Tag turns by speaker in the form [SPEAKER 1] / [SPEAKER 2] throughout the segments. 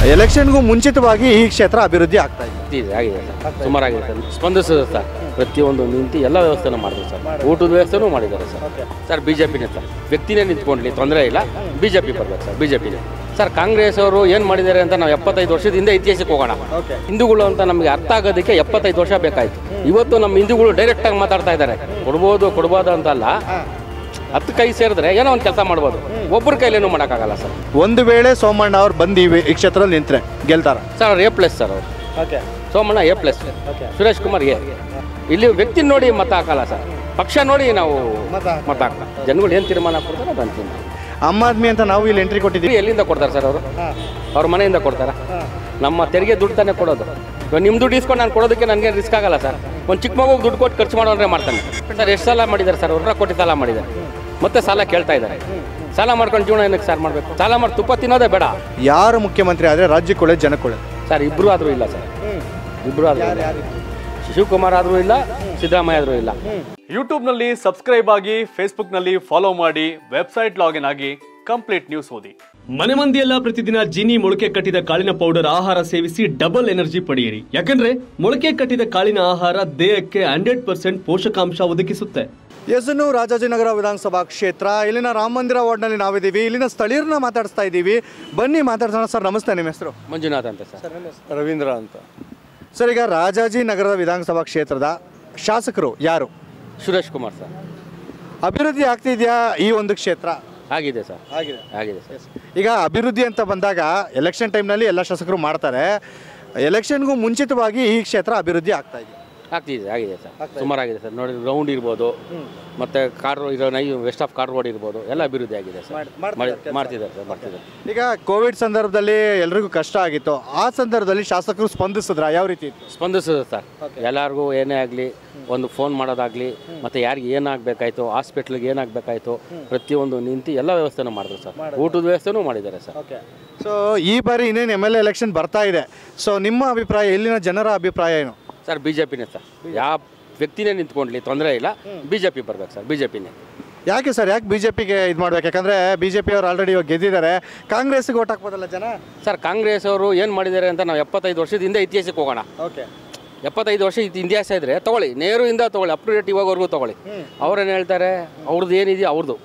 [SPEAKER 1] ಎಲೆಕ್ಷನ್ಗೂ ಮುಂಚಿತವಾಗಿ ಈ ಕ್ಷೇತ್ರ ಅಭಿವೃದ್ಧಿ ಆಗ್ತಾ ಇದೆ
[SPEAKER 2] ಇದೆ ಆಗಿದೆ ಸರ್ ಸುಮಾರಾಗಿದೆ ಸರ್ ಸ್ಪಂದಿಸಿದೆ ಸರ್ ಪ್ರತಿಯೊಂದು ನಿಂತು ಎಲ್ಲ ವ್ಯವಸ್ಥೆನೂ ಮಾಡಿದ್ರು ಸರ್ ಊಟದ ವ್ಯವಸ್ಥೆನೂ ಮಾಡಿದ್ದಾರೆ ಸರ್ ಸರ್ ಬಿ ಜೆ ಪಿನೇ ಸರ್ ವ್ಯಕ್ತಿನೇ ನಿಂತ್ಕೊಂಡ್ಲಿ ತೊಂದರೆ ಇಲ್ಲ ಬಿ ಜೆ ಪಿ ಬರ್ಬೇಕು ಸರ್ ಬಿ ಜೆ ಪಿನೇ ಸರ್ ಕಾಂಗ್ರೆಸ್ ಅವರು ಏನು ಮಾಡಿದ್ದಾರೆ ಅಂತ ನಾವು ಎಪ್ಪತ್ತೈದು ವರ್ಷದ ಹಿಂದೆ ಇತಿಹಾಸಕ್ಕೆ ಹೋಗೋಣ
[SPEAKER 1] ಓಕೆ
[SPEAKER 2] ಹಿಂದೂಗಳು ಅಂತ ನಮಗೆ ಅರ್ಥ ಆಗೋದಕ್ಕೆ ಎಪ್ಪತ್ತೈದು ವರ್ಷ ಬೇಕಾಯ್ತು ಇವತ್ತು ನಮ್ಮ ಹಿಂದೂಗಳು ಡೈರೆಕ್ಟಾಗಿ ಮಾತಾಡ್ತಾ ಇದ್ದಾರೆ ಕೊಡ್ಬೋದು ಕೊಡ್ಬೋದು ಅಂತಲ್ಲ ಹತ್ತು ಕೈ ಸೇರಿದ್ರೆ ಏನೋ ಒಂದು ಕೆಲಸ ಮಾಡ್ಬೋದು ಒಬ್ಬರ ಕೈಲೇನು ಮಾಡೋಕ್ಕಾಗಲ್ಲ ಸರ್
[SPEAKER 1] ಒಂದು ವೇಳೆ ಸೋಮಣ್ಣ ಅವ್ರು ಬಂದು ಈ ಈ ಕ್ಷೇತ್ರದಲ್ಲಿ ನಿಂತ್ರೆ ಗೆಲ್ತಾರ
[SPEAKER 2] ಸರ್ ಅವ್ರು ಎ ಪ್ಲಸ್ ಸರ್ ಅವರು
[SPEAKER 1] okay
[SPEAKER 2] Somanna A plus Suresh Kumar A ಇಲ್ಲಿ ವ್ಯಕ್ತಿ ನೋಡಿ ಮತ ಹಾಕಲ್ಲ ಸರ್ ಪಕ್ಷ ನೋಡಿ ನಾವು
[SPEAKER 1] ಮತ ಹಾಕಲ್ಲ.
[SPEAKER 2] ಮತ ಹಾಕ್ತಾರೆ ಜನಗಳು ಏನು ತೀರ್ಮಾನ ಕೊಡ್ತಾರೆ ಅದು ಅಂತಿಮ
[SPEAKER 1] ಅಮ್ಮ ಆದ್ಮಿ ಅಂತ ನಾವು ಇಲ್ಲಿ ಎಂಟ್ರಿ ಕೊಟ್ಟಿದ್ದೀವಿ
[SPEAKER 2] ಎಲ್ಲಿಂದ ಕೊಡ್ತಾರೆ ಸರ್ ಅವರು ಅವ್ರ ಮನೆಯಿಂದ ಕೊಡ್ತಾರ ನಮ್ಮ ತೆರಿಗೆ ದುಡ್ಡು ತಾನೇ ಕೊಡೋದು ಇವಾಗ ನಿಮ್ಮ ದುಡ್ಡು ಇಸ್ಕೊಂಡು ನಾನು ಕೊಡೋದಕ್ಕೆ ನನಗೆ ರಿಸ್ಕ್ ಆಗಲ್ಲ ಸರ್ ಒಂದು ಚಿಕ್ಕ ಮಗುಗೆ ದುಡ್ಡು ಕೊಟ್ಟು ಖರ್ಚು ಮಾಡೋದ್ರೆ ಮಾಡ್ತಾನೆ ಸರ್ ಎಷ್ಟು ಸಾಲ ಮಾಡಿದ್ದಾರೆ ಸರ್ ಅವ್ರ ಕೋಟಿ ಸಾಲ ಮಾಡಿದ್ದಾರೆ ಮತ್ತೆ ಸಾಲ ಕೇಳ್ತಾ ಇದ್ದಾರೆ ಸಾಲ ಮಾಡ್ಕೊಂಡು ಜೀವನ ಏನಕ್ಕೆ ಸರ್ ಮಾಡಬೇಕು ಸಾಲ ಮಾಡಿ ತುಪ್ಪ ತಿನ್ನೋದೇ ಬೇಡ
[SPEAKER 1] ಯಾರು ಮುಖ್ಯಮಂತ್ರಿ ಆದರೆ ರಾಜ್ಯಕ್ಕೆ ಒಳ್ಳೇದು ಜನಕ್ಕೆ ಒಳ್ಳೇದು
[SPEAKER 2] ಸರ್ ಇಬ್ಬರು ಆದರೂ ಇಲ್ಲ ಸರ್ ಇಬ್ಬರು ಆದರೂ ಇಲ್ಲ ಶಿವಕುಮಾರ್ ಆದರೂ ಇಲ್ಲ ಸಿದ್ದರಾಮಯ್ಯ ಆದರೂ ಇಲ್ಲ
[SPEAKER 3] ಯೂಟ್ಯೂಬ್ನಲ್ಲಿ ಸಬ್ಸ್ಕ್ರೈಬ್ ಆಗಿ ಫೇಸ್ಬುಕ್ನಲ್ಲಿ ಫಾಲೋ ಮಾಡಿ ವೆಬ್ಸೈಟ್ ಲಾಗಿನ್ ಆಗಿ ಕಂಪ್ಲೀಟ್ ನ್ಯೂಸ್ ಓದಿ
[SPEAKER 4] ಮನೆ ಮಂದಿಯೆಲ್ಲ ಪ್ರತಿದಿನ ಜೀನಿ ಮೊಳಕೆ ಕಟ್ಟಿದ ಕಾಳಿನ ಪೌಡರ್ ಆಹಾರ ಸೇವಿಸಿ ಡಬಲ್ ಎನರ್ಜಿ ಪಡೆಯಿರಿ ಯಾಕಂದ್ರೆ ಮೊಳಕೆ ಕಟ್ಟಿದ ಕಾಳಿನ ಆಹಾರ ದೇಹಕ್ಕೆ ಹಂಡ್ರೆಡ್ ಪರ್ಸೆಂಟ್ ಪೋಷಕಾಂಶ ಒದಗಿಸುತ್ತೆ
[SPEAKER 1] ಎಸನು ರಾಜಾಜಿನಗರ ವಿಧಾನಸಭಾ ಕ್ಷೇತ್ರ ಇಲ್ಲಿನ ರಾಮ ಮಂದಿರ ವಾರ್ಡ್ನಲ್ಲಿ ನಾವಿದ್ದೀವಿ ಇಲ್ಲಿನ ಸ್ಥಳೀಯರನ್ನ ಮಾತಾಡಿಸ್ತಾ ಇದ್ದೀವಿ ಬನ್ನಿ ಮಾತಾಡ್ಸೋಣ ಸರ್ ನಮಸ್ತೆ ನಿಮ್ಮ ಹೆಸರು
[SPEAKER 2] ಮಂಜುನಾಥ್ ಅಂತ ಸರ್
[SPEAKER 1] ರವೀಂದ್ರ ಅಂತ ಸರ್ ಈಗ ರಾಜಾಜಿನಗರದ ವಿಧಾನಸಭಾ ಕ್ಷೇತ್ರದ ಶಾಸಕರು ಯಾರು
[SPEAKER 2] ಸುರೇಶ್ ಕುಮಾರ್ ಸರ್
[SPEAKER 1] ಅಭಿವೃದ್ಧಿ ಆಗ್ತಿದೆಯಾ ಈ ಒಂದು ಕ್ಷೇತ್ರ
[SPEAKER 2] ಆಗಿದೆ ಸರ್
[SPEAKER 1] ಆಗಿದೆ
[SPEAKER 2] ಆಗಿದೆ ಸರ್
[SPEAKER 1] ಈಗ ಅಭಿವೃದ್ಧಿ ಅಂತ ಬಂದಾಗ ಎಲೆಕ್ಷನ್ ಟೈಮ್ನಲ್ಲಿ ಎಲ್ಲ ಶಾಸಕರು ಮಾಡ್ತಾರೆ ಎಲೆಕ್ಷನ್ಗೂ ಮುಂಚಿತವಾಗಿ ಈ ಕ್ಷೇತ್ರ ಅಭಿವೃದ್ಧಿ ಆಗ್ತಾ ಇದೆ
[SPEAKER 2] ಆಗ್ತಿದೆ ಆಗಿದೆ ಸರ್ ಸುಮಾರಾಗಿದೆ ಸರ್ ನೋಡಿ ಗ್ರೌಂಡ್ ಇರ್ಬೋದು ಮತ್ತೆ ಕಾರ್ ಇರೋ ನೈ ವೆಸ್ಟ್ ಆಫ್ ಕಾರ್ ರೋಡ್ ಇರ್ಬೋದು ಎಲ್ಲ ಅಭಿವೃದ್ಧಿ ಆಗಿದೆ ಸರ್
[SPEAKER 1] ಮಾಡ್- ಮಾಡ್ತಿದ್ದಾರೆ
[SPEAKER 2] ಮಾಡಿ- ಮಾಡ್ತಿದ್ದಾರೆ ಸರ್ ಮಾಡ್ತಿದ್ದಾರೆ
[SPEAKER 1] ಈಗ ಕೋವಿಡ್ ಸಂದರ್ಭದಲ್ಲಿ ಎಲ್ರಿಗೂ ಕಷ್ಟ ಆಗಿತ್ತು ಆ ಸಂದರ್ಭದಲ್ಲಿ ಶಾಸಕರು ಸ್ಪಂದಿಸಿದ್ರ ಯಾವ ರೀತಿ ಇತ್ತು
[SPEAKER 2] ಸ್ಪಂದಿಸಿದೆ ಸರ್ ಎಲ್ಲರಿಗೂ ಏನೇ ಆಗಲಿ ಒಂದು ಫೋನ್ ಮಾಡೋದಾಗಲಿ ಮತ್ತು ಯಾರಿಗೆ ಏನಾಗಬೇಕಾಯ್ತು ಹಾಸ್ಪಿಟ್ಲಿಗೆ ಏನಾಗಬೇಕಾಯ್ತು ಪ್ರತಿಯೊಂದು ನಿಂತು ಎಲ್ಲ ವ್ಯವಸ್ಥೆನೂ ಮಾಡಿದ್ರು ಸರ್ ಊಟದ ವ್ಯವಸ್ಥೆನೂ ಮಾಡಿದ್ದಾರೆ ಸರ್
[SPEAKER 1] ಓಕೆ ಸೊ ಈ ಬಾರಿ ಇನ್ನೇನು ಎಮ್ ಎಲ್ ಎ ಎಲೆಕ್ಷನ್ ಬರ್ತಾ ಇದೆ ಸೊ ನಿಮ್ಮ ಅಭಿಪ್ರಾಯ ಇಲ್ಲಿನ ಜನರ ಅಭಿಪ್ರಾಯ ಏನು
[SPEAKER 2] ಸರ್ ಬಿ ಜೆ ಪಿನೇ ಸರ್ ಯಾವ ವ್ಯಕ್ತಿನೇ ನಿಂತ್ಕೊಂಡ್ಲಿ ತೊಂದರೆ ಇಲ್ಲ ಬಿ ಜೆ ಪಿ ಬರ್ಬೇಕು ಸರ್ ಬಿ ಜೆ ಪಿನೇ
[SPEAKER 1] ಯಾಕೆ ಸರ್ ಯಾಕೆ ಬಿ ಜೆ ಪಿಗೆ ಇದು ಮಾಡ್ಬೇಕು ಯಾಕಂದರೆ ಬಿ ಜೆ ಪಿ ಅವ್ರು ಆಲ್ರೆಡಿ ಇವಾಗ ಗೆದ್ದಿದ್ದಾರೆ ಕಾಂಗ್ರೆಸ್ಗೆ ಓಟ್ ಹಾಕ್ಬೋದಲ್ಲ ಜನ
[SPEAKER 2] ಸರ್ ಕಾಂಗ್ರೆಸ್ ಅವರು ಏನು ಮಾಡಿದ್ದಾರೆ ಅಂತ ನಾವು ಎಪ್ಪತ್ತೈದು ವರ್ಷದ ಹಿಂದೆ ಇತಿಹಾಸಕ್ಕೆ ಹೋಗೋಣ
[SPEAKER 1] ಓಕೆ
[SPEAKER 2] ಎಪ್ಪತ್ತೈದು ವರ್ಷ ಇದು ಇತಿಹಾಸ ಇದ್ರೆ ತಗೊಳ್ಳಿ ನೇರುಯಿಂದ ತಗೊಳ್ಳಿ ಅಪ್ ಟು ಡೇಟ್ ಇವಾಗವರೆಗೂ ತಗೊಳ್ಳಿ ಅವ್ರೇನು ಹೇಳ್ತಾರೆ ಅವ್ರದ್ದು ಏನಿದೆಯೋ ಅವ್ರದ್ದು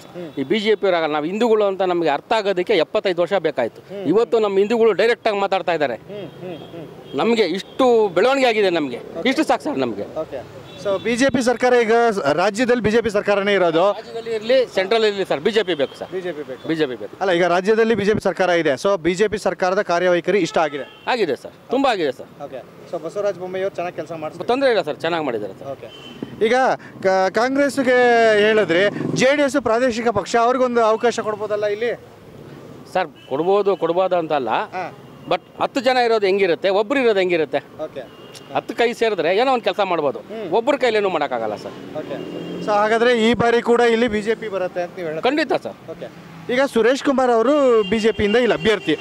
[SPEAKER 2] ಈ ಬಿ ಜೆ ಪಿ ಆಗಲ್ಲ ನಾವು ಹಿಂದೂಗಳು ಅಂತ ನಮಗೆ ಅರ್ಥ ಆಗೋದಕ್ಕೆ ಎಪ್ಪತ್ತೈದು ವರ್ಷ ಬೇಕಾಯ್ತು ಇವತ್ತು ನಮ್ಮ ಹಿಂದೂಗಳು ಡೈರೆಕ್ಟಾಗಿ ಮಾತಾಡ್ತಾ ಇದ್ದಾರೆ ನಮಗೆ ಇಷ್ಟು ಬೆಳವಣಿಗೆ ಆಗಿದೆ ನಮಗೆ ಇಷ್ಟು ಸಾಕು ಸರ್ ನಮಗೆ
[SPEAKER 1] okay so B J P ಸರ್ಕಾರ ಈಗ ಸ- ರಾಜ್ಯದಲ್ಲಿ ಬಿ ಜೆ ಪಿ ಸರ್ಕಾರನೇ ಇರೋದು
[SPEAKER 2] ರಾಜ್ಯದಲ್ಲಿ ಇರಲಿ ಸೆಂಟ್ರಲ್ ಇರಲಿ ಸರ್ ಬಿ ಜೆ ಪಿ ಬೇಕು ಸರ್
[SPEAKER 1] ಬಿ ಜೆ ಪಿ ಬೇಕು
[SPEAKER 2] ಬಿ ಜೆ ಪಿ ಬೇಕು
[SPEAKER 1] ಅಲ್ಲ ಈಗ ರಾಜ್ಯದಲ್ಲಿ ಬಿ ಜೆ ಪಿ ಸರ್ಕಾರ ಇದೆ ಸೊ ಬಿ ಜೆ ಪಿ ಸರ್ಕಾರದ ಕಾರ್ಯವೈಖರಿ ಇಷ್ಟ ಆಗಿದೆ
[SPEAKER 2] ಆಗಿದೆ ಸರ್ ತುಂಬ ಆಗಿದೆ sir
[SPEAKER 1] okay so Basavaraj Bommai ಅವ್ರು ಚೆನ್ನಾಗಿ ಕೆಲಸ ಮಾಡಿಸ್ತಾರೆ
[SPEAKER 2] ತೊಂದರೆ ಇಲ್ಲ ಸರ್ ಚೆನ್ನಾಗಿ ಮಾಡಿದ್ದಾರೆ ಸರ್
[SPEAKER 1] ಓಕೆ ಈಗ ಕ- ಕಾಂಗ್ರೆಸ್ಗೆ ಹೇಳಿದ್ರೆ ಜೆ ಡಿ ಎಸ್ ಪ್ರಾದೇಶಿಕ ಪಕ್ಷ ಅವ್ರಿಗೊಂದು ಅವಕಾಶ ಕೊಡ್ಬೋದಲ್ಲ ಇಲ್ಲಿ
[SPEAKER 2] ಸರ್ ಕೊಡ್ಬೋದು ಕೊಡ್ಬೋದು ಅಂತಲ್ಲ
[SPEAKER 1] ಹಾಂ
[SPEAKER 2] ಬಟ್ ಹತ್ತು ಜನ ಇರೋದು ಹೆಂಗಿರುತ್ತೆ ಒಬ್ರು ಇರೋದು ಹೆಂಗಿರುತ್ತೆ
[SPEAKER 1] ಓಕೆ
[SPEAKER 2] ಹತ್ತು ಕೈ ಸೇರಿದ್ರೆ ಏನೋ ಒಂದು ಕೆಲಸ ಮಾಡ್ಬೋದು ಒಬ್ಬರ ಕೈಲೇನು ಮಾಡೋಕ್ಕಾಗಲ್ಲ ಸರ್
[SPEAKER 1] ಓಕೆ ಸೊ ಹಾಗಾದ್ರೆ ಈ ಬಾರಿ ಕೂಡ ಇಲ್ಲಿ ಬಿ ಜೆ ಪಿ ಬರುತ್ತೆ ಅಂತ ನೀವು ಹೇಳಿ
[SPEAKER 2] ಖಂಡಿತ ಸರ್
[SPEAKER 1] ಓಕೆ ಈಗ ಸುರೇಶ್ ಕುಮಾರ್ ಅವರು ಬಿ ಜೆ ಪಿಯಿಂದ ಇಲ್ಲಿ ಅಭ್ಯರ್ಥಿ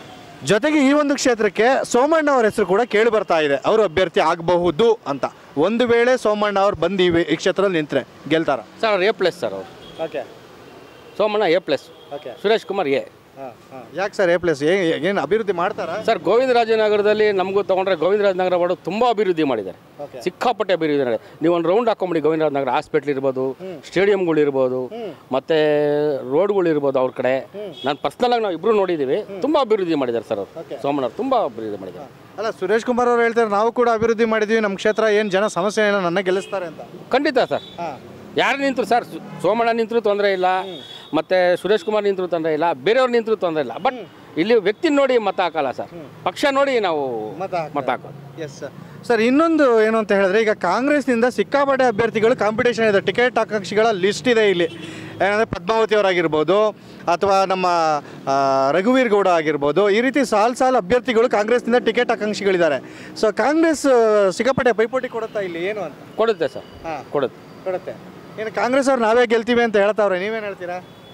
[SPEAKER 1] ಜೊತೆಗೆ ಈ ಒಂದು ಕ್ಷೇತ್ರಕ್ಕೆ ಸೋಮಣ್ಣ ಅವರ ಹೆಸರು ಕೂಡ ಕೇಳಿ ಬರ್ತಾ ಇದೆ ಅವರು ಅಭ್ಯರ್ಥಿ ಆಗಬಹುದು ಅಂತ ಒಂದು ವೇಳೆ ಸೋಮಣ್ಣ ಅವ್ರು ಬಂದು ಈ ಈ ಕ್ಷೇತ್ರದಲ್ಲಿ ನಿಂತ್ರೆ ಗೆಲ್ತಾರ
[SPEAKER 2] ಸರ್ ಅವ್ರು ಎ ಪ್ಲಸ್ ಸರ್ ಅವರು
[SPEAKER 1] okay
[SPEAKER 2] Somanna A plus
[SPEAKER 1] okay
[SPEAKER 2] Suresh Kumar A
[SPEAKER 1] ಯಾಕೆ ಸರ್ ಎ ಪ್ಲಸ್ ಏನು ಅಭಿವೃದ್ಧಿ ಮಾಡ್ತಾರಾ
[SPEAKER 2] ಸರ್ ಗೋವಿಂದರಾಜನಗರದಲ್ಲಿ ನಮಗೂ ತಗೊಂಡ್ರೆ ಗೋವಿಂದರಾಜನಗರ ವಾರ್ಡು ತುಂಬ ಅಭಿವೃದ್ಧಿ ಮಾಡಿದ್ದಾರೆ
[SPEAKER 1] Okay.
[SPEAKER 2] ಸಿಕ್ಕಾಪಟ್ಟೆ ಅಭಿವೃದ್ಧಿ ಮಾಡಿದ್ದಾರೆ ನೀವು ಒಂದು ರೌಂಡ್ ಹಾಕೊಂಬಿಡಿ ಗೋವಿಂದರಾಜನಗರ ಹಾಸ್ಪಿಟ್ಲ್ ಇರ್ಬೋದು ಸ್ಟೇಡಿಯಂಗಳು ಇರ್ಬೋದು ಮತ್ತೆ ರೋಡ್ಗಳು ಇರ್ಬೋದು ಅವ್ರ ಕಡೆ ನಾನು ಪರ್ಸ್ನಲ್ ಆಗಿ ನಾವು ಇಬ್ರು ನೋಡಿದ್ದೀವಿ ತುಂಬ ಅಭಿವೃದ್ಧಿ ಮಾಡಿದ್ದಾರೆ ಸರ್ ಅವರು ಸೋಮಣ್ಣ ತುಂಬ ಅಭಿವೃದ್ಧಿ ಮಾಡಿದ್ದಾರೆ
[SPEAKER 1] ಅಲ್ಲ ಸುರೇಶ್ ಕುಮಾರ್ ಅವ್ರು ಹೇಳ್ತಾರೆ ನಾವು ಕೂಡ ಅಭಿವೃದ್ಧಿ ಮಾಡಿದ್ವಿ ನಮ್ಮ ಕ್ಷೇತ್ರ ಏನು ಜನ ಸಮಸ್ಯೆ ಇಲ್ಲ ನನ್ನ ಗೆಲ್ಲಿಸ್ತಾರೆ ಅಂತ
[SPEAKER 2] ಖಂಡಿತ ಸರ್ ಯಾರು ನಿಂತರು ಸರ್ ಸು- ಸೋಮಣ್ಣ ನಿಂತರೂ ತೊಂದರೆ ಇಲ್ಲ ಮತ್ತೆ ಸುರೇಶ್ ಕುಮಾರ್ ನಿಂತರೂ ತೊಂದರೆ ಇಲ್ಲ ಬೇರೆಯವ್ರು ನಿಂತರೂ ತೊಂದರೆ ಇಲ್ಲ ಬಟ್ ಇಲ್ಲಿ ವ್ಯಕ್ತಿ ನೋಡಿ ಮತ ಹಾಕಲ್ಲ ಸರ್ ಪಕ್ಷ ನೋಡಿ ನಾವು
[SPEAKER 1] ಮತ
[SPEAKER 2] ಮತ ಹಾಕೋದು
[SPEAKER 1] ಎಸ್ ಸರ್ ಸರ್ ಇನ್ನೊಂದು ಏನು ಅಂತ ಹೇಳಿದ್ರೆ ಈಗ ಕಾಂಗ್ರೆಸ್ನಿಂದ ಸಿಕ್ಕಾಪಟ್ಟೆ ಅಭ್ಯರ್ಥಿಗಳು ಕಾಂಪಿಟೇಷನ್ ಇದೆ ಟಿಕೆಟ್ ಆಕಾಂಕ್ಷಿಗಳ ಲಿಸ್ಟ್ ಇದೆ ಇಲ್ಲಿ ಏನಂದರೆ ಪದ್ಮಾವತಿ ಅವರಾಗಿರ್ಬೋದು ಅಥವಾ ನಮ್ಮ ಆ, ರಘುವೀರ್ ಗೌಡ ಆಗಿರ್ಬೋದು ಈ ರೀತಿ ಸಾಲು ಸಾಲು ಅಭ್ಯರ್ಥಿಗಳು ಕಾಂಗ್ರೆಸ್ನಿಂದ ಟಿಕೆಟ್ ಆಕಾಂಕ್ಷಿಗಳಿದ್ದಾರೆ ಸೊ ಕಾಂಗ್ರೆಸ್ ಸಿಕ್ಕಾಪಟ್ಟೆ ಪೈಪೋಟಿ ಕೊಡುತ್ತಾ ಇಲ್ಲಿ ಏನು ಅಂತ
[SPEAKER 2] ಕೊಡುತ್ತೆ ಸರ್
[SPEAKER 1] ಹಾಂ
[SPEAKER 2] ಕೊಡುತ್ತೆ
[SPEAKER 1] ಕೊಡುತ್ತೆ ಏನು ಕಾಂಗ್ರೆಸ್ ಅವ್ರು ನಾವೇ ಗೆಲ್ತೀವಿ ಅಂತ ಹೇಳ್ತಾವ್ರೆ ನೀವೇನು ಹೇಳ್ತೀರಾ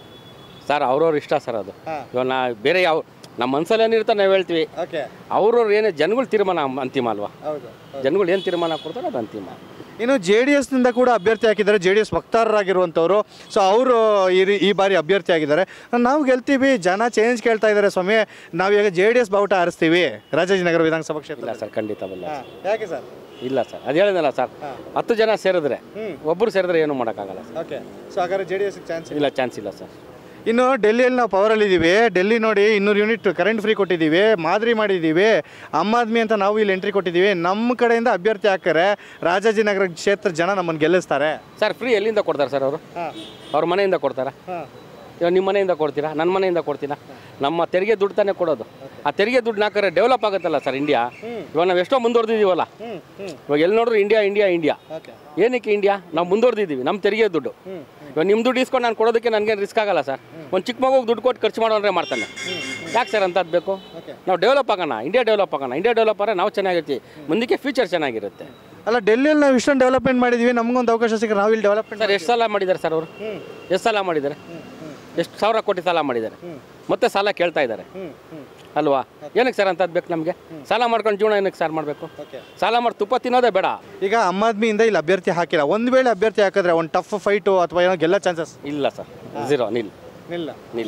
[SPEAKER 2] ಸರ್ ಅವ್ರವ್ರ ಇಷ್ಟ ಸರ್ ಅದು
[SPEAKER 1] ಹಾ.
[SPEAKER 2] ಇವಾಗ ನಾ ಬೇರೆ ಯಾವ ನಮ್ಮ ಮನಸ್ಸಲ್ಲಿ ಏನಿರುತ್ತೆ ನಾವು ಹೇಳ್ತೀವಿ
[SPEAKER 1] ಓಕೆ
[SPEAKER 2] ಅವ್ರವ್ರು ಏನೇ ಜನಗಳು ತೀರ್ಮಾನ ಅಂತಿಮ ಅಲ್ವಾ
[SPEAKER 1] ಹೌದು
[SPEAKER 2] ಜನಗಳು ಏನು ತೀರ್ಮಾನ ಕೊಡ್ತಾರೆ ಅದು ಅಂತಿಮ
[SPEAKER 1] ಇನ್ನು ಜೆ ಡಿ ಎಸ್ನಿಂದ ಕೂಡ ಅಭ್ಯರ್ಥಿ ಹಾಕಿದ್ದಾರೆ ಜೆ ಡಿ ಎಸ್ ವಕ್ತಾರರಾಗಿರುವಂಥವ್ರು ಸೊ ಅವರು ಈ ರೀ- ಈ ಬಾರಿ ಅಭ್ಯರ್ಥಿ ಆಗಿದ್ದಾರೆ ನಾವು ಗೆಲ್ತೀವಿ ಜನ ಚೇಂಜ್ ಕೇಳ್ತಾ ಇದ್ದಾರೆ ಸ್ವಾಮಿ ನಾವೀಗ ಜೆ ಡಿ ಎಸ್ ಬಾವುಟ ಹಾರಿಸ್ತೀವಿ ರಾಜಾಜಿನಗರ ವಿಧಾನಸಭಾ
[SPEAKER 2] ಇಲ್ಲ
[SPEAKER 1] ಕ್ಷೇತ್ರ
[SPEAKER 2] ಸರ್ ಖಂಡಿತವಲ್ಲ
[SPEAKER 1] ಯಾಕೆ ಸರ್
[SPEAKER 2] ಇಲ್ಲ ಸರ್ ಅದು ಹೇಳಿದ್ನಲ್ಲ ಸರ್ ಹತ್ತು ಜನ ಸೇರಿದ್ರೆ ಒಬ್ಬರು ಸೇರಿದ್ರೆ ಏನು ಮಾಡೋಕ್ಕಾಗಲ್ಲ ಸರ್
[SPEAKER 1] ಓಕೆ ಸೊ ಹಾಗಾದ್ರೆ ಜೆ ಡಿ ಎಸ್ ಚಾನ್ಸ್
[SPEAKER 2] ಇಲ್ಲ ಚಾನ್ಸ್ ಇಲ್ಲ ಸರ್
[SPEAKER 1] ಇನ್ನು ಡೆಲ್ಲಿಯಲ್ಲಿ ನಾವು ಪವರಲ್ಲಿ ಇದ್ದೀವಿ ಡೆಲ್ಲಿ ನೋಡಿ ಇನ್ನೂರು ಯೂನಿಟ್ ಕರೆಂಟ್ ಫ್ರೀ ಕೊಟ್ಟಿದ್ದೀವಿ ಮಾದರಿ ಮಾಡಿದ್ದೀವಿ ಆಮ್ ಆದ್ಮಿ ಅಂತ ನಾವು ಇಲ್ಲಿ ಎಂಟ್ರಿ ಕೊಟ್ಟಿದ್ದೀವಿ ನಮ್ಮ ಕಡೆಯಿಂದ ಅಭ್ಯರ್ಥಿ ಹಾಕ್ತಾರೆ ರಾಜಾಜಿನಗರ ಕ್ಷೇತ್ರ ಜನ ನಮ್ಮನ್ನು ಗೆಲ್ಲಿಸ್ತಾರೆ
[SPEAKER 2] ಸರ್ ಫ್ರೀ ಎಲ್ಲಿಂದ ಕೊಡ್ತಾರೆ ಸರ್ ಅವರು ಅವ್ರ ಮನೆಯಿಂದ ಕೊಡ್ತಾರಾ ಇವಾಗ ನಿಮ್ಮ ಮನೆಯಿಂದ ಕೊಡ್ತೀರಾ ನನ್ನ ಮನೆಯಿಂದ ಕೊಡ್ತೀರಾ ನಮ್ಮ ತೆರಿಗೆ ದುಡ್ಡು ತಾನೇ ಕೊಡೋದು ಆ ತೆರಿಗೆ ದುಡ್ಡು ಹಾಕಿದ್ರೆ ಡೆವಲಪ್ ಆಗುತ್ತಲ್ಲ ಸರ್ ಇಂಡಿಯಾ ಇವಾಗ ನಾವು ಎಷ್ಟೋ ಮುಂದುವರೆದಿದ್ದೀವಲ್ಲ ಇವಾಗ ಎಲ್ಲಿ ನೋಡ್ರು ಇಂಡಿಯಾ ಇಂಡಿಯಾ ಇಂಡಿಯಾ ಏನಕ್ಕೆ ಇಂಡಿಯಾ ನಾವು ಮುಂದುವರೆದಿದ್ದೀವಿ ನಮ್ಮ ತೆರಿಗೆ ದುಡ್ಡು ಇವಾಗ ನಿಮ್ಮ ದುಡ್ಡು ಇಸ್ಕೊಂಡು ನಾನು ಕೊಡೋದಕ್ಕೆ ನನಗೇನು ರಿಸ್ಕ್ ಆಗಲ್ಲ ಸರ್ ಒಂದು ಚಿಕ್ಕ ಮಗುಗೆ ದುಡ್ಡು ಕೊಟ್ಟು ಖರ್ಚು ಮಾಡೋದ್ರೆ ಮಾಡ್ತಾನೆ ಯಾಕೆ ಸರ್ ಅಂತದ್ದು ಬೇಕು ನಾವು ಡೆವಲಪ್ ಆಗೋಣ ಇಂಡಿಯಾ ಡೆವಲಪ್ ಆಗೋಣ ಇಂಡಿಯಾ ಡೆವಲಪ್ ಆದರೆ ನಾವು ಚೆನ್ನಾಗಿರ್ತೀವಿ ಮುಂದಕ್ಕೆ ಫ್ಯೂಚರ್ ಚೆನ್ನಾಗಿರುತ್ತೆ
[SPEAKER 1] ಅಲ್ಲ ಡೆಲ್ಲಿಯಲ್ಲಿ ನಾವು ಇಷ್ಟೊಂದು ಡೆವಲಪ್ಮೆಂಟ್ ಮಾಡಿದ್ದೀವಿ ನಮಗೊಂದು ಅವಕಾಶ ಸಿಕ್ಕರೆ ನಾವು ಇಲ್ಲಿ ಡೆವಲಪ್ಮೆಂಟ್
[SPEAKER 2] ಸರ್ ಎಷ್ಟು ಸಾಲ ಮಾಡಿದ್ದಾರೆ ಸರ್ ಅವರು ಎಷ್ಟು ಸಾಲ ಮಾಡಿದ್ದಾರೆ ಎಷ್ಟು ಸಾವಿರ ಕೋಟಿ ಸಾಲ ಮಾಡಿದ್ದಾರೆ ಮತ್ತೆ ಸಾಲ ಕೇಳ್ತಾ ಇದ್ದಾರೆ ಅಲ್ವಾ ಏನಕ್ಕೆ ಸರ್ ಅಂತದ್ದು ಬೇಕು ನಮಗೆ ಸಾಲ ಮಾಡ್ಕೊಂಡು ಜೀವನ ಏನಕ್ಕೆ ಸರ್ ಮಾಡಬೇಕು ಸಾಲ ಮಾಡಿ ತುಪ್ಪ ತಿನ್ನೋದೇ ಬೇಡ
[SPEAKER 1] ಈಗ ಆಮ್ ಆದ್ಮಿಯಿಂದ ಇಲ್ಲಿ ಅಭ್ಯರ್ಥಿ ಹಾಕಿಲ್ಲ ಒಂದು ವೇಳೆ ಅಭ್ಯರ್ಥಿ ಹಾಕಿದ್ರೆ ಒಂದು ಟಫ್ ಫೈಟು ಅಥವಾ ಏನೋ ಗೆಲ್ಲ ಚಾನ್ಸಸ್
[SPEAKER 2] ಇಲ್ಲ ಸರ್ ಝೀರೋ ನಿಲ್
[SPEAKER 1] ಇಲ್ಲ
[SPEAKER 2] ನಿಲ್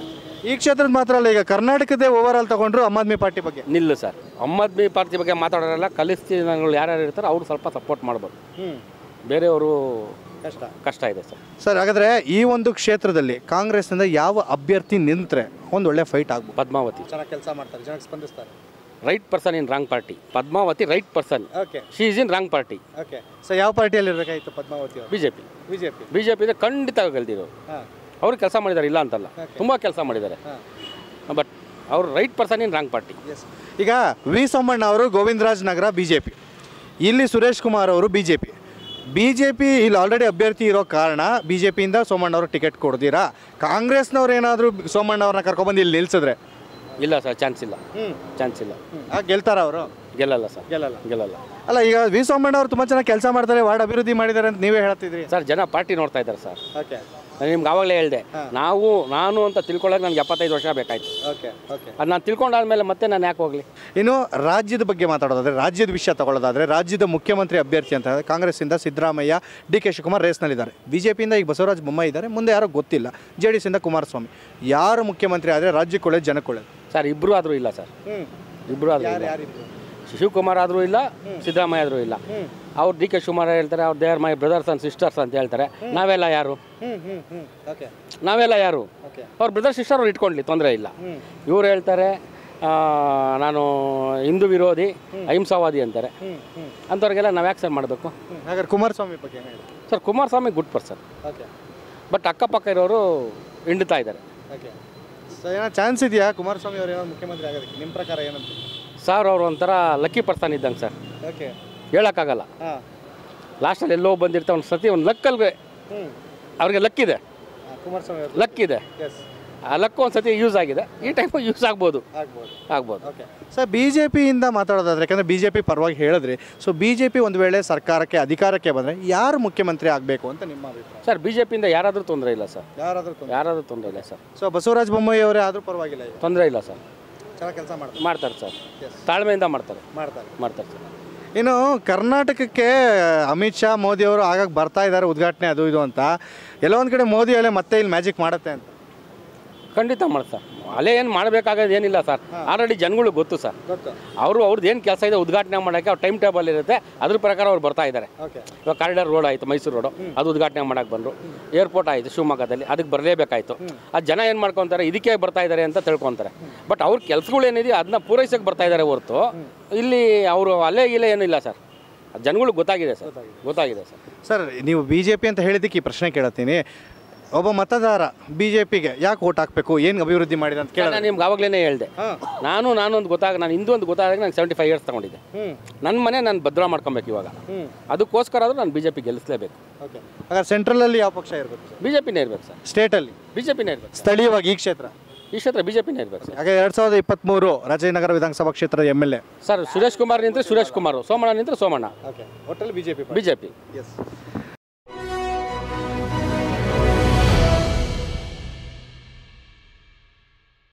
[SPEAKER 1] ಈ ಕ್ಷೇತ್ರದ ಮಾತ್ರ ಅಲ್ಲ ಈಗ ಕರ್ನಾಟಕದೇ ಓವರ್ ಆಲ್ ತಗೊಂಡ್ರು ಆಮ್ ಆದ್ಮಿ ಪಾರ್ಟಿ ಬಗ್ಗೆ
[SPEAKER 2] ನಿಲ್ಲು ಸರ್ ಆಮ್ ಆದ್ಮಿ ಪಾರ್ಟಿ ಬಗ್ಗೆ ಮಾತಾಡೋರೆಲ್ಲ ಕಲಿಸ್ತಿಗಳು ಯಾರ್ಯಾರು ಇರ್ತಾರೋ ಅವ್ರು ಸ್ವಲ್ಪ ಸಪೋರ್ಟ್ ಮಾಡ್ಬೋದು ಬೇರೆಯವರು
[SPEAKER 1] ಕಷ್ಟ
[SPEAKER 2] ಕಷ್ಟ ಇದೆ ಸರ್
[SPEAKER 1] ಸರ್ ಹಾಗಾದ್ರೆ ಈ ಒಂದು ಕ್ಷೇತ್ರದಲ್ಲಿ ಕಾಂಗ್ರೆಸ್ನಿಂದ ಯಾವ ಅಭ್ಯರ್ಥಿ ನಿಂತ್ರೆ ಒಂದು ಒಳ್ಳೆ ಫೈಟ್ ಆಗ್ಬೋದು
[SPEAKER 2] ಪದ್ಮಾವತಿ
[SPEAKER 1] ಚೆನ್ನಾಗಿ ಕೆಲಸ ಮಾಡ್ತಾರೆ ಚೆನ್ನಾಗಿ ಸ್ಪಂದಿಸ್ತಾರೆ
[SPEAKER 2] right person in wrong party Padmavathi right person
[SPEAKER 1] okay
[SPEAKER 2] she is in wrong party
[SPEAKER 1] okay so ಯಾವ ಪಾರ್ಟಿಯಲ್ಲಿ ಇರಬೇಕಾಗಿತ್ತು ಪದ್ಮಾವತಿ ಅವರು
[SPEAKER 2] B J P
[SPEAKER 1] B J P
[SPEAKER 2] B J P ಖಂಡಿತ ಗೆಲ್ದಿರೋರು
[SPEAKER 1] ಹಾಂ
[SPEAKER 2] ಅವ್ರು ಕೆಲಸ ಮಾಡಿದ್ದಾರೆ ಇಲ್ಲ ಅಂತಲ್ಲ ತುಂಬ ಕೆಲಸ ಮಾಡಿದ್ದಾರೆ ಬಟ್ ಅವ್ರು right person in wrong party
[SPEAKER 1] yes ಈಗ ವಿ ಸೋಮಣ್ಣ ಅವರು Govindaraj Nagar B J P ಇಲ್ಲಿ ಸುರೇಶ್ ಕುಮಾರ್ ಅವರು B J P B J P ಇಲ್ಲಿ ಆಲ್ರೆಡಿ ಅಭ್ಯರ್ಥಿ ಇರೋ ಕಾರಣ ಬಿ ಜೆ ಪಿಯಿಂದ ಸೋಮಣ್ಣ ಅವರು ಟಿಕೆಟ್ ಕೊಡ್ತೀರಾ ಕಾಂಗ್ರೆಸ್ನವ್ರು ಏನಾದರೂ ಸೋಮಣ್ಣ ಅವ್ರನ್ನ ಕರ್ಕೊಬಂದು ಇಲ್ಲಿ ನಿಲ್ಸಿದ್ರೆ
[SPEAKER 2] ಇಲ್ಲ ಸರ್ ಚಾನ್ಸ್ ಇಲ್ಲ ಚಾನ್ಸ್ ಇಲ್ಲ
[SPEAKER 1] ಆಗ ಗೆಲ್ತಾರ ಅವರು
[SPEAKER 2] ಗೆಲ್ಲಲ್ಲ ಸರ್
[SPEAKER 1] ಗೆಲ್ಲಲ್ಲ
[SPEAKER 2] ಗೆಲ್ಲಲ್ಲ
[SPEAKER 1] ಅಲ್ಲ ಈಗ ವಿ ಸೋಮಣ್ಣ ಅವರು ತುಂಬ ಚೆನ್ನಾಗಿ ಕೆಲಸ ಮಾಡ್ತಾರೆ ವಾರ್ಡ್ ಅಭಿವೃದ್ಧಿ ಮಾಡಿದ್ದಾರೆ ಅಂತ ನೀವೇ ಹೇಳ್ತಿದ್ರಿ
[SPEAKER 2] ಸರ್ ಜನ ಪಾರ್ಟಿ ನೋಡ್ತಾ ಇದ್ದಾರೆ ಸರ್
[SPEAKER 1] ಓಕೆ
[SPEAKER 2] ನಾನು ನಿಮ್ಗೆ ಆವಾಗಲೇ ಹೇಳಿದೆ ನಾವು ನಾನು ಅಂತ ತಿಳ್ಕೊಳ್ಳೋಕೆ ನನಗೆ ಎಪ್ಪತ್ತೈದು ವರ್ಷ ಬೇಕಾಯ್ತು
[SPEAKER 1] ಓಕೆ ಓಕೆ
[SPEAKER 2] ಅದು ನಾನು ತಿಳ್ಕೊಂಡಾದ್ಮೇಲೆ ಮತ್ತೆ ನಾನು ಯಾಕೆ ಹೋಗಲಿ
[SPEAKER 1] ಇನ್ನು ರಾಜ್ಯದ ಬಗ್ಗೆ ಮಾತಾಡೋದಾದ್ರೆ ರಾಜ್ಯದ ವಿಷಯ ತಗೊಳ್ಳೋದಾದ್ರೆ ರಾಜ್ಯದ ಮುಖ್ಯಮಂತ್ರಿ ಅಭ್ಯರ್ಥಿ ಅಂತ ಹೇಳಿದ್ರೆ ಕಾಂಗ್ರೆಸ್ಸಿಂದ ಸಿದ್ದರಾಮಯ್ಯ ಡಿ ಕೆ ಶಿವಕುಮಾರ್ ರೇಸ್ನಲ್ಲಿದ್ದಾರೆ ಬಿ ಜೆ ಪಿಯಿಂದ ಈಗ ಬಸವರಾಜ ಬೊಮ್ಮಾಯಿ ಇದ್ದಾರೆ ಮುಂದೆ ಯಾರೋ ಗೊತ್ತಿಲ್ಲ ಜೆ ಡಿ ಎಸ್ಸಿಂದ ಕುಮಾರಸ್ವಾಮಿ ಯಾರು ಮುಖ್ಯಮಂತ್ರಿ ಆದರೆ ರಾಜ್ಯಕ್ಕೆ ಒಳ್ಳೇದು ಜನಕ್ಕೆ ಒಳ್ಳೇದು
[SPEAKER 2] ಸರ್ ಇಬ್ಬರು ಆದರೂ ಇಲ್ಲ ಸರ್ ಇಬ್ಬರು ಆದರೂ ಇಲ್ಲ ಶಿವಕುಮಾರ್ ಆದರೂ ಇಲ್ಲ ಸಿದ್ದರಾಮಯ್ಯ ಆದರೂ ಇಲ್ಲ ಅವ್ರು ಡಿ ಕೆ ಶಿವಕುಮಾರ್ ಹೇಳ್ತಾರೆ ಅವ್ರು there my brothers and sisters ಅಂತ ಹೇಳ್ತಾರೆ ನಾವೆಲ್ಲ ಯಾರು
[SPEAKER 1] ಓಕೆ
[SPEAKER 2] ನಾವೆಲ್ಲ ಯಾರು
[SPEAKER 1] ಓಕೆ
[SPEAKER 2] ಅವ್ರ ಬ್ರದರ್ ಸಿಸ್ಟರ್ ಅವ್ರು ಇಟ್ಕೊಳ್ಳಿ ತೊಂದರೆ ಇಲ್ಲ ಇವ್ರು ಹೇಳ್ತಾರೆ ಆ, ನಾನು ಹಿಂದೂ ವಿರೋಧಿ ಅಹಿಂಸಾವಾದಿ ಅಂತಾರೆ ಅಂಥವ್ರಿಗೆಲ್ಲ ನಾವು ಯಾಕೆ ಸರ್ ಮಾಡಬೇಕು
[SPEAKER 1] ಹಾಗಾದ್ರೆ ಕುಮಾರಸ್ವಾಮಿ ಬಗ್ಗೆ ಏನು ಹೇಳಿ
[SPEAKER 2] sir Kumaraswamy good person
[SPEAKER 1] okay
[SPEAKER 2] but ಅಕ್ಕಪಕ್ಕ ಇರೋರು ಹಿಂಡ್ತಾ ಇದ್ದಾರೆ
[SPEAKER 1] ಓಕೆ ಸೊ ಏನೋ ಚಾನ್ಸ್ ಇದೆಯಾ ಕುಮಾರಸ್ವಾಮಿ ಅವರು ಏನೋ ಮುಖ್ಯಮಂತ್ರಿ ಆಗೋದಕ್ಕೆ ನಿಮ್ಮ ಪ್ರಕಾರ ಏನಂತ
[SPEAKER 2] ಸರ್ ಅವ್ರು ಒಂಥರ ಲಕ್ಕಿ ಪರ್ಸನ್ ಇದ್ದಂಗೆ ಸರ್
[SPEAKER 1] ಓಕೆ
[SPEAKER 2] ಹೇಳೋಕ್ಕಾಗಲ್ಲ
[SPEAKER 1] ಹಾಂ
[SPEAKER 2] ಲಾಸ್ಟಲ್ಲಿ ಎಲ್ಲೋ ಬಂದಿರ್ತಾರೆ ಒಂದು ಸತಿ ಒಂದು ಲಕ್ಕಲ್ಲಿ
[SPEAKER 1] ಹ್ಞೂ
[SPEAKER 2] ಅವ್ರಿಗೆ ಲಕ್ಕಿದೆ
[SPEAKER 1] ಕುಮಾರಸ್ವಾಮಿ ಅವರು
[SPEAKER 2] ಲಕ್ಕಿದೆ
[SPEAKER 1] ಎಸ್
[SPEAKER 2] ಆ ಲಕ್ಕು ಒಂದು ಸತಿ ಯೂಸ್ ಆಗಿದೆ ಈ ಟೈಮು ಯೂಸ್ ಆಗ್ಬೋದು
[SPEAKER 1] ಆಗ್ಬೋದು
[SPEAKER 2] ಆಗ್ಬೋದು
[SPEAKER 1] ಓಕೆ ಸರ್ ಬಿ ಜೆ ಪಿಯಿಂದ ಮಾತಾಡೋದಾದ್ರೆ ಯಾಕಂದರೆ ಬಿ ಜೆ ಪಿ ಪರವಾಗಿ ಹೇಳಿದ್ರಿ ಸೊ ಬಿ ಜೆ ಪಿ ಒಂದು ವೇಳೆ ಸರ್ಕಾರಕ್ಕೆ ಅಧಿಕಾರಕ್ಕೆ ಬಂದರೆ ಯಾರು ಮುಖ್ಯಮಂತ್ರಿ ಆಗಬೇಕು ಅಂತ ನಿಮ್ಮ ಅಭಿಪ್ರಾಯ
[SPEAKER 2] ಸರ್ ಬಿ ಜೆ ಪಿಯಿಂದ ಯಾರಾದರೂ ತೊಂದರೆ ಇಲ್ಲ ಸರ್
[SPEAKER 1] ಯಾರಾದರೂ
[SPEAKER 2] ಯಾರಾದರೂ ತೊಂದರೆ ಇಲ್ಲ ಸರ್
[SPEAKER 1] ಸೊ ಬಸವರಾಜ ಬೊಮ್ಮಾಯಿ ಅವರೇ ಆದರೂ ಪರವಾಗಿಲ್ಲ ಈಗ
[SPEAKER 2] ತೊಂದರೆ ಇಲ್ಲ ಸರ್
[SPEAKER 1] ಚೆನ್ನಾಗಿ ಕೆಲಸ ಮಾಡ್ತಾರೆ
[SPEAKER 2] ಮಾಡ್ತಾರೆ ಸರ್ ತಾಳ್ಮೆಯಿಂದ ಮಾಡ್ತಾರೆ
[SPEAKER 1] ಮಾಡ್ತಾರೆ
[SPEAKER 2] ಮಾಡ್ತಾರೆ ಸರ್
[SPEAKER 1] ಇನ್ನು ಕರ್ನಾಟಕಕ್ಕೆ ಅಮಿತ್ ಶಾ ಮೋದಿ ಅವರು ಆಗಾಗ ಬರ್ತಾ ಇದ್ದಾರೆ ಉದ್ಘಾಟನೆ ಅದು ಇದು ಅಂತ ಎಲ್ಲೋ ಒಂದು ಕಡೆ ಮೋದಿ ಅಲ್ಲೇ ಮತ್ತೆ ಇಲ್ಲಿ ಮ್ಯಾಜಿಕ್ ಮಾಡುತ್ತೆ ಅಂತ
[SPEAKER 2] ಖಂಡಿತ ಮಾಡ್ತಾರೆ ಅಲ್ಲೇ ಏನು ಮಾಡಬೇಕಾಗೋದು ಏನಿಲ್ಲ ಸರ್ ಆಲ್ರೆಡಿ ಜನಗಳು ಗೊತ್ತು ಸರ್
[SPEAKER 1] ಗೊತ್ತು
[SPEAKER 2] ಅವರು ಅವ್ರದ್ದು ಏನು ಕೆಲಸ ಇದೆ ಉದ್ಘಾಟನೆ ಮಾಡೋಕ್ಕೆ ಅವ್ರ ಟೈಮ್ ಟೇಬಲ್ ಇರುತ್ತೆ ಅದ್ರ ಪ್ರಕಾರ ಅವ್ರು ಬರ್ತಾ ಇದ್ದಾರೆ
[SPEAKER 1] ಓಕೆ
[SPEAKER 2] ಇವಾಗ ಕಾರಿಡಾರ್ ರೋಡ್ ಆಯಿತು ಮೈಸೂರು ರೋಡು ಅದು ಉದ್ಘಾಟನೆ ಮಾಡಕ್ಕೆ ಬಂದರು ಏರ್ಪೋರ್ಟ್ ಆಯಿತು ಶಿವಮೊಗ್ಗದಲ್ಲಿ ಅದಕ್ಕೆ ಬರಲೇಬೇಕಾಯಿತು ಆ ಜನ ಏನು ಮಾಡ್ಕೊತಾರೆ ಇದಕ್ಕೆ ಬರ್ತಾ ಇದ್ದಾರೆ ಅಂತ ತಿಳ್ಕೊತಾರೆ ಬಟ್ ಅವ್ರ ಕೆಲಸಗಳು ಏನಿದೆ ಅದನ್ನ ಪೂರೈಸಕ್ಕೆ ಬರ್ತಾ ಇದ್ದಾರೆ ಹೊರತು ಇಲ್ಲಿ ಅವರು ಅಲ್ಲೇ ಇಲ್ಲೇ ಏನಿಲ್ಲ ಸರ್ ಜನಗಳಿಗೆ ಗೊತ್ತಾಗಿದೆ ಸರ್ ಗೊತ್ತಾಗಿದೆ ಸರ್
[SPEAKER 1] ಸರ್ ನೀವು ಬಿ ಜೆ ಪಿ ಅಂತ ಹೇಳಿದ್ದಕ್ಕೆ ಈ ಪ್ರಶ್ನೆ ಕೇಳ್ತೀನಿ ಒಬ್ಬ ಮತದಾರ ಬಿ ಜೆ ಪಿಗೆ ಯಾಕೆ ಓಟ್ ಹಾಕಬೇಕು ಏನು ಅಭಿವೃದ್ಧಿ ಮಾಡಿದೆ ಅಂತ ಕೇಳ
[SPEAKER 2] ನಾನು ನಿಮ್ಗೆ ಆವಾಗಲೇ ಹೇಳ್ದೆ ನಾನು ನಾನು ಒಂದು ಗೊತ್ತಾಗ ನಾನು ಹಿಂದೂ ಒಂದು ಗೊತ್ತಾದಾಗ ನಾನು ಸೆವೆಂಟಿ ಫೈವ್ ಇಯರ್ಸ್ ತೊಗೊಂಡಿದ್ದೆ ನನ್ನ ಮನೆ ನಾನು ಭದ್ರ ಮಾಡ್ಕೊಬೇಕು ಇವಾಗ ಅದಕ್ಕೋಸ್ಕರ ಆದರೂ ನಾನು ಬಿ ಜೆ ಪಿ ಗೆಲ್ಲಿಸಲೇಬೇಕು
[SPEAKER 1] ಓಕೆ ಹಾಗಾದ್ರೆ ಸೆಂಟ್ರಲಲ್ಲಿ ಯಾವ ಪಕ್ಷ ಇರಬೇಕು ಸರ್
[SPEAKER 2] ಬಿ ಜೆ ಪಿನೇ ಇರ್ಬೇಕು ಸರ್
[SPEAKER 1] ಸ್ಟೇಟಲ್ಲಿ
[SPEAKER 2] ಬಿ ಜೆ ಪಿನೇ ಇರ್ಬೇಕು
[SPEAKER 1] ಸ್ಥಳೀಯವಾಗಿ ಈ ಕ್ಷೇತ್ರ
[SPEAKER 2] ಈ ಕ್ಷೇತ್ರ ಬಿ ಜೆ ಪಿನೇ ಇರ್ಬೇಕು ಸರ್
[SPEAKER 1] ಹಾಗೆ ಎರಡು ಸಾವಿರದ ಇಪ್ಪತ್ತ್ಮೂರು ರಾಜನಗರ ವಿಧಾನಸಭಾ ಕ್ಷೇತ್ರದ M L A
[SPEAKER 2] sir Suresh Kumar ನಿಂತ್ರೆ ಸುರೇಶ್ ಕುಮಾರ್ ಸೋಮಣ್ಣ ನಿಂತ್ರೆ ಸೋಮಣ್ಣ
[SPEAKER 1] ಓಕೆ ಒಟ್ಟಲ್ಲಿ B J P
[SPEAKER 2] B J P
[SPEAKER 1] S